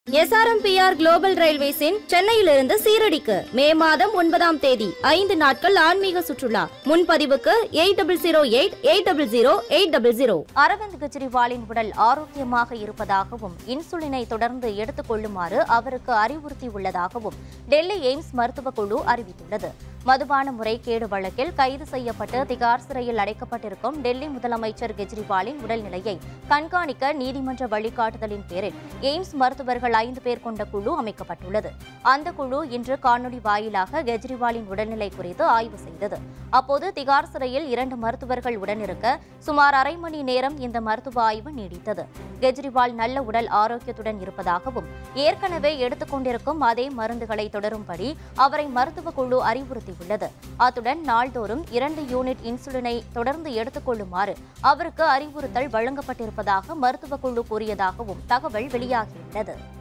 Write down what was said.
SRMPR global ரயில்வேஸின் சென்னையிலிருந்து சீரடிக்கு மே மாதம் ஒன்பதாம் தேதி ஐந்து நாட்கள் ஆன்மீக சுற்றுலா முன்பதிவுக்கு eight double zero eight eight double zero eight double zero Arvind கெஜ்ரிவாலின் உடல் ஆரோக்கியமாக இருப்பதாகவும் இன்சுலினை தொடர்ந்து எடுத்துக் கொள்ளுமாறு அவருக்கு அறிவுறுத்தியுள்ளதாகவும் டெல்லி எய்ம்ஸ் மருத்துவக் குழு அறிவித்துள்ளது மதுபான முறைகேடு வழக்கில் கைது செய்யப்பட்டு திகார் சிறையில் அடைக்கப்பட்டிருக்கும் டெல்லி முதலமைச்சர் கெஜ்ரிவாலின் உடல்நிலையை கண்காணிக்க நீதிமன்ற வழிகாட்டுதலின் பேரில் எய்ம்ஸ் மருத்துவர்கள் ஐந்து பேர் கொண்ட குழு அமைக்கப்பட்டுள்ளது அந்த குழு இன்று காணொலி வாயிலாக கெஜ்ரிவாலின் உடல்நிலை குறித்து ஆய்வு செய்தது அப்போது திகார் சிறையில் இரண்டு மருத்துவர்கள் உடனிருக்க சுமார் அரை மணி நேரம் இந்த மருத்துவ ஆய்வு நீடித்தது கெஜ்ரிவால் நல்ல உடல் ஆரோக்கியத்துடன் இருப்பதாகவும் ஏற்கனவே எடுத்துக் கொண்டிருக்கும் அதே மருந்துகளை தொடரும்படி அவரை மருத்துவ குழு அறிவுறுத்தியுள்ளது அத்துடன் நாள்தோறும் இரண்டு யூனிட் இன்சுலினை தொடர்ந்து எடுத்துக் கொள்ளுமாறு அவருக்கு அறிவுறுத்தல் வழங்கப்பட்டிருப்பதாக மருத்துவ குழு கூறியதாகவும் தகவல் வெளியாகியுள்ளது